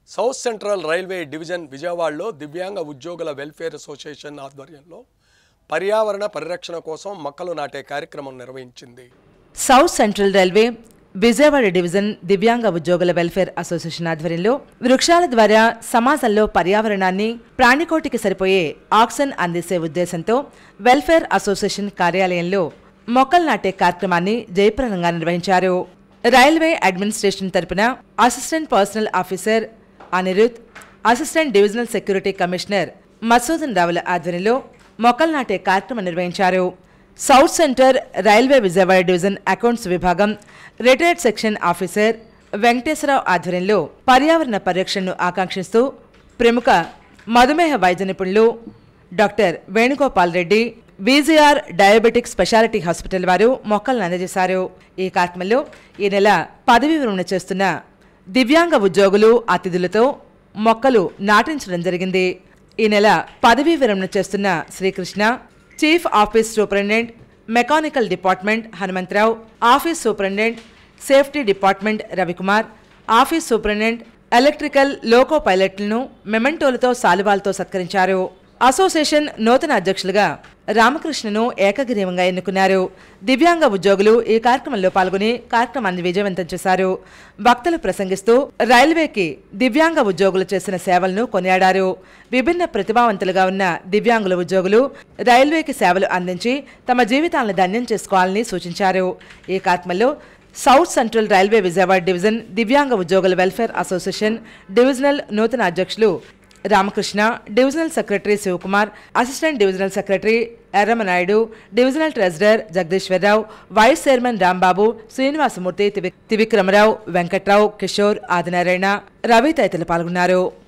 south central railway division విజయవాడలో దివ్యాంగ ఉద్యోగుల వెల్ఫేర్ అసోసియేషన్ ఆధ్వర్యంలో పర్యావరణ పరిరక్షణ కోసం మొక్కలు నాటే కార్యక్రమం నిర్వహించింది south central railway Vijayawada division దివ్యాంగ ఉద్యోగుల వెల్ఫేర్ అసోసియేషన్ ఆధ్వర్యంలో వృక్షాల ద్వారా సమాజంలో పర్యావరణాన్ని ప్రాణికోటికి సరిపోయే ఆక్సిజన్ అందించే ఉద్దేశంతో వెల్ఫేర్ అసోసియేషన్ కార్యాలయంలో మొక్కలు నాటే కార్యక్రమాన్ని జయప్రదంగా నిర్వహించారు రైల్వే అడ్మినిస్ట్రేషన్ తరపున assistant personnel officer Anirudh assistant divisional security commissioner Masudan రావుల ఆధ్వర్యంలో మొక్కలు నాటే కార్యక్రమం నిర్వహించారు south centre railway Vijayawada division accounts విభాగం రిటైర్డ్ సెక్షన్ ఆఫీసర్ వెంకటేశ్వరరావు ఆధ్వర్యంలో పర్యావరణ పరిరక్షణను ఆకాంక్షిస్తూ ప్రముఖ మధుమేహ వైద్య నిపుణులు doctor Venugopal Reddy BGR diabetic speciality hospital వారు మొక్కలను అందజేశారు ఈ కార్యక్రమంలో ఈ నెల పదవీ విరమణ చేస్తున్న దివ్యాంగ ఉద్యోగులు అతిథులతో మొక్కలు నాటించడం జరిగింది ఈ నెల పదవీ విరమణ చేస్తున్న Srikrishna chief office superintendent mechanical department Hanumantharao office superintendent safety department Ravikumar office superintendent electrical loco పైలట్లను మెమెంటోలతో సాలువాలతో సత్కరించారు అసోసియేషన్ నూతన అధ్యక్షులుగా రామకృష్ణను ఏకగ్రీవంగా ఎన్నుకున్నారు దివ్యాంగ ఉద్యోగులు ఈ కార్యక్రమంలో పాల్గొని కార్యక్రమాన్ని విజయవంతం చేశారు వక్తలు ప్రసంగిస్తూ రైల్వేకి దివ్యాంగ ఉద్యోగులు చేసిన సేవలను కొనియాడారు విభిన్న ప్రతిభావంతులుగా ఉన్న దివ్యాంగుల ఉద్యోగులు రైల్వేకి సేవలు అందించి తమ జీవితాలను ధన్యం చేసుకోవాలని సూచించారు ఈ కార్యక్రమంలో south central railway Vijayawada division దివ్యాంగ ఉద్యోగుల వెల్ఫేర్ అసోసియేషన్ డివిజనల్ నూతన అధ్యక్షులు Ramakrishna divisional secretary Sivakumar assistant divisional secretary Erramanaidu divisional treasurer Jagadeeswararao vice chairman Rambabu Srinivasamurthy Trivi- Trivikramarao Venkatrao Kishore Adinarayana Ravi తదితరులు పాల్గొన్నారు